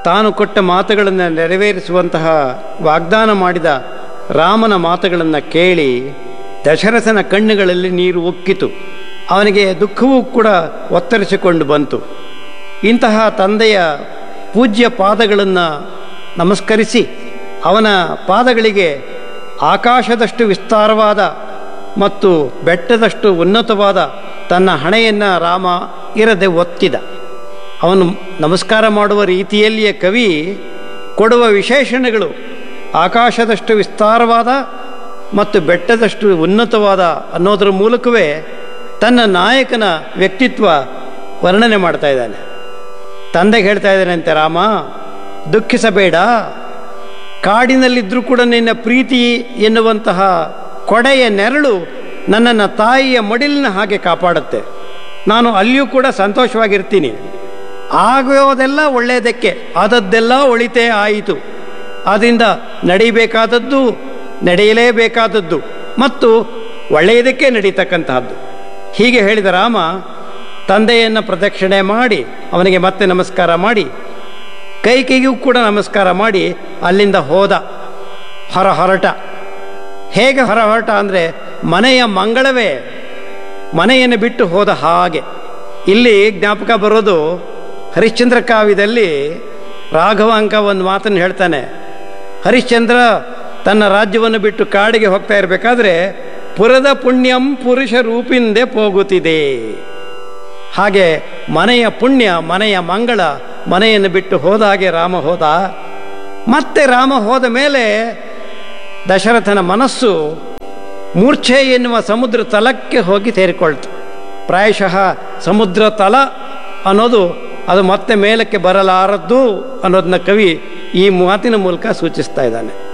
ತಾನು ಕೊಟ್ಟ ಮಾತುಗಳನ್ನು ನೆರವೇರಿಸುವಂತಹ ವಾಗ್ದಾನ ಮಾಡಿದ ರಾಮನ ಮಾತುಗಳನ್ನು ಕೇಳಿ ದಶರಥನ ಕಣ್ಣುಗಳಲ್ಲಿ ನೀರು ಉಕ್ಕಿತು ಅವನಿಗೆ ದುಃಖವೂ ಕೂಡ ಒತ್ತರಿಸಿಕೊಂಡು ಬಂತು ಇಂತಹ ತಂದೆಯ ಪೂಜ್ಯ ಪಾದಗಳನ್ನು ನಮಸ್ಕರಿಸಿ ಅವನ ಪಾದಗಳಿಗೆ ಆಕಾಶದಷ್ಟು ವಿಸ್ತಾರವಾದ ಮತ್ತು ಬೆಟ್ಟದಷ್ಟು ಉನ್ನತವಾದ ತನ್ನ ಹಣೆಯನ್ನು ರಾಮ ಇರದೆ ಒತ್ತಿದ ಅವನು ನಮಸ್ಕಾರ ಮಾಡುವ ರೀತಿಯಲ್ಲಿಯೇ ಕವಿ ಕೊಡುವ ವಿಶೇಷಣಗಳು ಆಕಾಶದಷ್ಟು ವಿಸ್ತಾರವಾದ ಮತ್ತು ಬೆಟ್ಟದಷ್ಟು ಉನ್ನತವಾದ ಅನ್ನೋದರ ಮೂಲಕವೇ ತನ್ನ ನಾಯಕನ ವ್ಯಕ್ತಿತ್ವ ವರ್ಣನೆ ಮಾಡ್ತಾ ಇದ್ದಾನೆ ತಂದೆಗೆ ಹೇಳ್ತಾ ಇದ್ದಾನಂತೆ ರಾಮ ದುಃಖಿಸಬೇಡ ಕಾಡಿನಲ್ಲಿದ್ದರೂ ಕೂಡ ನಿನ್ನ ಪ್ರೀತಿ ಎನ್ನುವಂತಹ ಕೊಡೆಯ ನೆರಳು ನನ್ನನ್ನು ತಾಯಿಯ ಮಡಿಲಿನ ಹಾಗೆ ಕಾಪಾಡುತ್ತೆ ನಾನು ಅಲ್ಲಿಯೂ ಕೂಡ ಸಂತೋಷವಾಗಿರ್ತೀನಿ ಆಗೋದೆಲ್ಲ ಒಳ್ಳೆಯದಕ್ಕೆ ಆದದ್ದೆಲ್ಲ ಒಳಿತೇ ಆಯಿತು ಆದ್ದರಿಂದ ನಡೀಬೇಕಾದದ್ದು ನಡೆಯಲೇಬೇಕಾದದ್ದು ಮತ್ತು ಒಳ್ಳೆಯದಕ್ಕೆ ನಡೀತಕ್ಕಂತಹದ್ದು ಹೀಗೆ ಹೇಳಿದ ರಾಮ ತಂದೆಯನ್ನು ಪ್ರದಕ್ಷಿಣೆ ಮಾಡಿ ಅವನಿಗೆ ಮತ್ತೆ ನಮಸ್ಕಾರ ಮಾಡಿ ಕೈ ಕೈಗೂ ಕೂಡ ನಮಸ್ಕಾರ ಮಾಡಿ ಅಲ್ಲಿಂದ ಹೋದ ಹೊರ ಹೊರಟ ಹೇಗೆ ಹೊರ ಹೊರಟ ಅಂದರೆ ಮನೆಯ ಮಂಗಳವೇ ಮನೆಯನ್ನು ಬಿಟ್ಟು ಹೋದ ಹಾಗೆ ಇಲ್ಲಿ ಜ್ಞಾಪಕ ಬರೋದು ಹರಿಶ್ಚಂದ್ರ ಕಾವ್ಯದಲ್ಲಿ ರಾಘವಾಂಕ ಒಂದು ಮಾತನ್ನು ಹೇಳ್ತಾನೆ ಹರಿಶ್ಚಂದ್ರ ತನ್ನ ರಾಜ್ಯವನ್ನು ಬಿಟ್ಟು ಕಾಡಿಗೆ ಹೋಗ್ತಾ ಇರಬೇಕಾದ್ರೆ ಪುರದ ಪುಣ್ಯಂ ಪುರುಷ ರೂಪಿಂದೆ ಹೋಗುತ್ತಿದೆ ಹಾಗೆ ಮನೆಯ ಪುಣ್ಯ ಮನೆಯ ಮಂಗಳ ಮನೆಯನ್ನು ಬಿಟ್ಟು ಹೋದ ಹಾಗೆ ರಾಮ ಹೋದ ಮತ್ತೆ ರಾಮ ಹೋದ ಮೇಲೆ ದಶರಥನ ಮನಸ್ಸು ಮೂರ್ಛೆ ಎನ್ನುವ ಸಮುದ್ರ ತಲಕ್ಕೆ ಹೋಗಿ ಸೇರಿಕೊಳ್ತು ಪ್ರಾಯಶಃ ಸಮುದ್ರ ತಲ ಅನ್ನೋದು ಅದು ಮತ್ತೆ ಮೇಲಕ್ಕೆ ಬರಲಾರದ್ದು ಅನ್ನೋದನ್ನ ಕವಿ ಈ ಮಾತಿನ ಮೂಲಕ ಸೂಚಿಸ್ತಾ ಇದ್ದಾನೆ